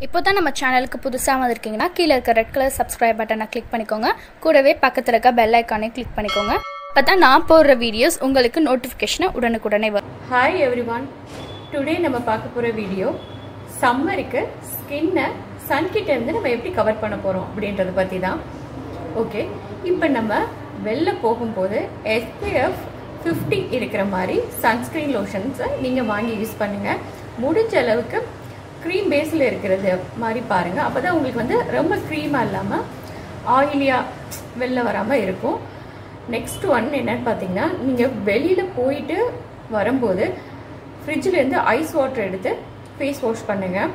இப்போ தான் நம்ம சேனலுக்கு புதுசாக வந்திருக்கீங்கன்னா கீழே இருக்க ரெட் கலர் சப்ஸ்கிரைப் பட்டனை கிளிக் பண்ணிக்கோங்க கூடவே பக்கத்தில் இருக்க பெல் ஐக்கானை கிளிக் பண்ணிக்கோங்க அப்போ தான் நான் போடுற வீடியோஸ் உங்களுக்கு நோட்டிஃபிகேஷனை உடனுக்குடனே வரும் ஹாய் எவ்ரி ஒன் டுடே நம்ம பார்க்க போகிற வீடியோ சம்மருக்கு ஸ்கின்னை சன்கிட்ட இருந்து நம்ம எப்படி கவர் பண்ண போகிறோம் அப்படின்றத பற்றி தான் ஓகே இப்போ நம்ம வெளில போகும்போது எஸ்பிஎஃப் 50 இருக்கிற மாதிரி சன்ஸ்க்ரீன் லோஷன்ஸை நீங்கள் வாங்கி யூஸ் பண்ணுங்கள் முடிஞ்ச அளவுக்கு க்ரீம் பேஸில் இருக்கிறது மாதிரி பாருங்கள் அப்போ தான் உங்களுக்கு வந்து ரொம்ப க்ரீமாக இல்லாமல் ஆயிலியாக வெளில வராமல் இருக்கும் நெக்ஸ்ட் ஒன் என்னன்னு பார்த்தீங்கன்னா நீங்கள் வெளியில் போயிட்டு வரும்போது ஃப்ரிட்ஜிலேருந்து ஐஸ் வாட்டர் எடுத்து ஃபேஸ் வாஷ் பண்ணுங்கள்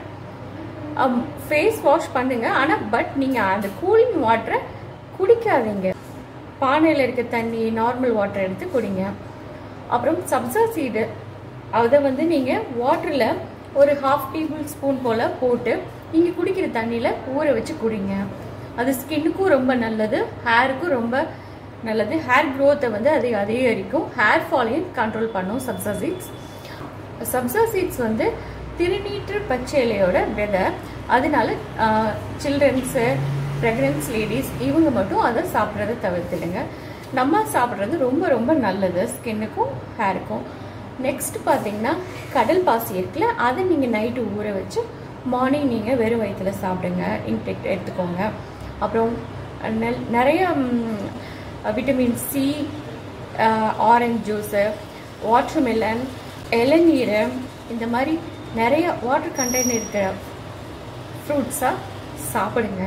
ஃபேஸ் வாஷ் பண்ணுங்க ஆனால் பட் நீங்கள் அந்த கூலிங் வாட்டரை குடிக்காதீங்க பானையில் இருக்க தண்ணி நார்மல் வாட்டர் எடுத்து குடிங்க அப்புறம் சப்ஸா சீடு அதை வந்து நீங்கள் வாட்டரில் ஒரு ஹாஃப் டேபிள் ஸ்பூன் போல் போட்டு நீங்கள் குடிக்கிற தண்ணியில் ஊற வச்சு குடிங்க அது ஸ்கின்னுக்கும் ரொம்ப நல்லது ஹேருக்கும் ரொம்ப நல்லது ஹேர் க்ரோத்தை வந்து அது அதிகரிக்கும் ஹேர் ஃபாலையும் கண்ட்ரோல் பண்ணும் சப்ஸா சீட்ஸ் சப்ஸா சீட்ஸ் வந்து திருநீற்று பச்சை இலையோட விதை அதனால சில்ட்ரன்ஸு ப்ரெக்னென்ஸ் லேடிஸ் இவங்க மட்டும் அதை சாப்பிட்றத தவிர்த்துடுங்க நம்ம சாப்பிட்றது ரொம்ப ரொம்ப நல்லது ஸ்கின்னுக்கும் ஹேருக்கும் நெக்ஸ்ட் பார்த்தீங்கன்னா கடல் பாசி இருக்குல்ல அதை நீங்கள் நைட்டு ஊற வச்சு மார்னிங் நீங்கள் வெறும் வயிற்றில் சாப்பிடுங்க இன்டெக்ட் எடுத்துக்கோங்க அப்புறம் நெல் நிறைய vitamin C orange juice watermelon இளநீர் இந்த மாதிரி நிறைய வாட்டர் கண்டென்ட் இருக்கிற ஃப்ரூட்ஸாக சாப்பிடுங்க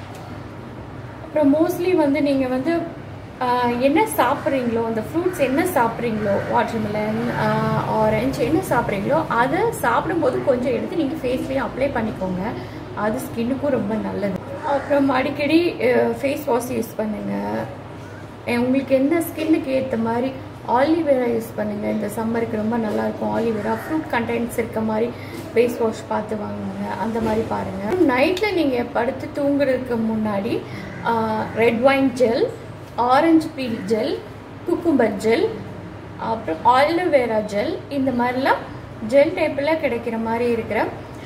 அப்புறம் மோஸ்ட்லி வந்து நீங்கள் வந்து என்ன சாப்பிட்றீங்களோ அந்த ஃப்ரூட்ஸ் என்ன சாப்பிட்றீங்களோ வாட்டர்மெலன் ஆரஞ்சு என்ன சாப்பிட்றீங்களோ அதை சாப்பிடும்போது கொஞ்சம் எடுத்து நீங்கள் ஃபேஸ்லேயும் அப்ளை பண்ணிக்கோங்க அது ஸ்கின்னுக்கும் ரொம்ப நல்லது அப்புறம் அடிக்கடி ஃபேஸ் வாஷ் யூஸ் பண்ணுங்கள் உங்களுக்கு எந்த ஸ்கின்னுக்கு ஏற்ற மாதிரி ஆலிவேரா யூஸ் பண்ணுங்கள் இந்த சம்மருக்கு ரொம்ப நல்லாயிருக்கும் ஆலிவேரா ஃப்ரூட் கண்டென்ட்ஸ் இருக்க மாதிரி ஃபேஸ் வாஷ் பார்த்து வாங்குங்க அந்த மாதிரி பாருங்கள் நைட்டில் நீங்கள் படுத்து தூங்குறதுக்கு முன்னாடி red wine gel orange peel gel cucumber gel அப்புறம் ஆலிவேரா ஜெல் இந்த மாதிரிலாம் ஜெல் டைப்பில் கிடைக்கிற மாதிரி இருக்கிற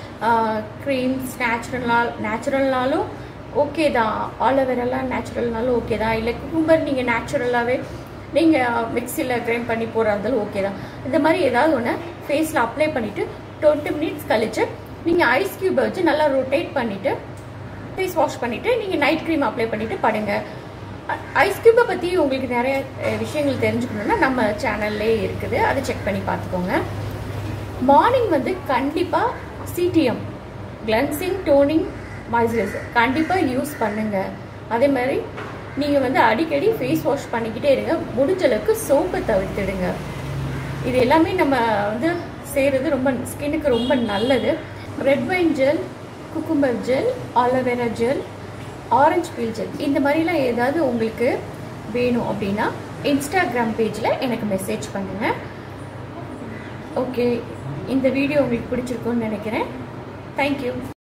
க்ரீம்ஸ் நேச்சுரல்னால் நேச்சுரல்னாலும் ஓகே தான் ஆலோவேராலாம் நேச்சுரல்னாலும் ஓகே தான் இல்லை குக்கும்பர் நீங்கள் நேச்சுரலாகவே நீங்கள் மிக்சியில் கிரைண்ட் பண்ணி போடுறதாலும் ஓகே தான் இந்த மாதிரி ஏதாவது ஒன்று ஃபேஸில் அப்ளை பண்ணிவிட்டு டுவெண்ட்டி மினிட்ஸ் கழிச்சு நீங்கள் ஐஸ் க்யூபை வச்சு நல்லா ரொட்டேட் பண்ணிவிட்டு ஃபேஸ் வாஷ் பண்ணிவிட்டு நீங்கள் நைட் க்ரீம் அப்ளை பண்ணிவிட்டு படுங்க ஐஸ் க்யூப்பை பற்றி உங்களுக்கு நிறைய விஷயங்கள் தெரிஞ்சுக்கணுன்னா நம்ம சேனல்லே இருக்குது அதை செக் பண்ணி பார்த்துக்கோங்க மார்னிங் வந்து கண்டிப்பாக சிடிஎம் கிளன்சிங் டோனிங் மாய்ஸ்சரைசர் கண்டிப்பாக யூஸ் பண்ணுங்கள் அதே மாதிரி நீங்கள் வந்து அடிக்கடி ஃபேஸ் வாஷ் பண்ணிக்கிட்டே இருங்க முடிஞ்ச அளவுக்கு சோப்பை தவிர்த்துடுங்க இது எல்லாமே நம்ம வந்து செய்கிறது ரொம்ப ஸ்கின்னுக்கு ரொம்ப நல்லது red wine gel cucumber gel aloe vera gel orange peel gel இந்த மாதிரிலாம் ஏதாவது உங்களுக்கு வேணும் அப்படின்னா இன்ஸ்டாகிராம் பேஜில் எனக்கு மெசேஜ் பண்ணுங்கள் ஓகே இந்த வீடியோ உங்களுக்கு பிடிச்சிருக்குன்னு நினைக்கிறேன் தேங்க்யூ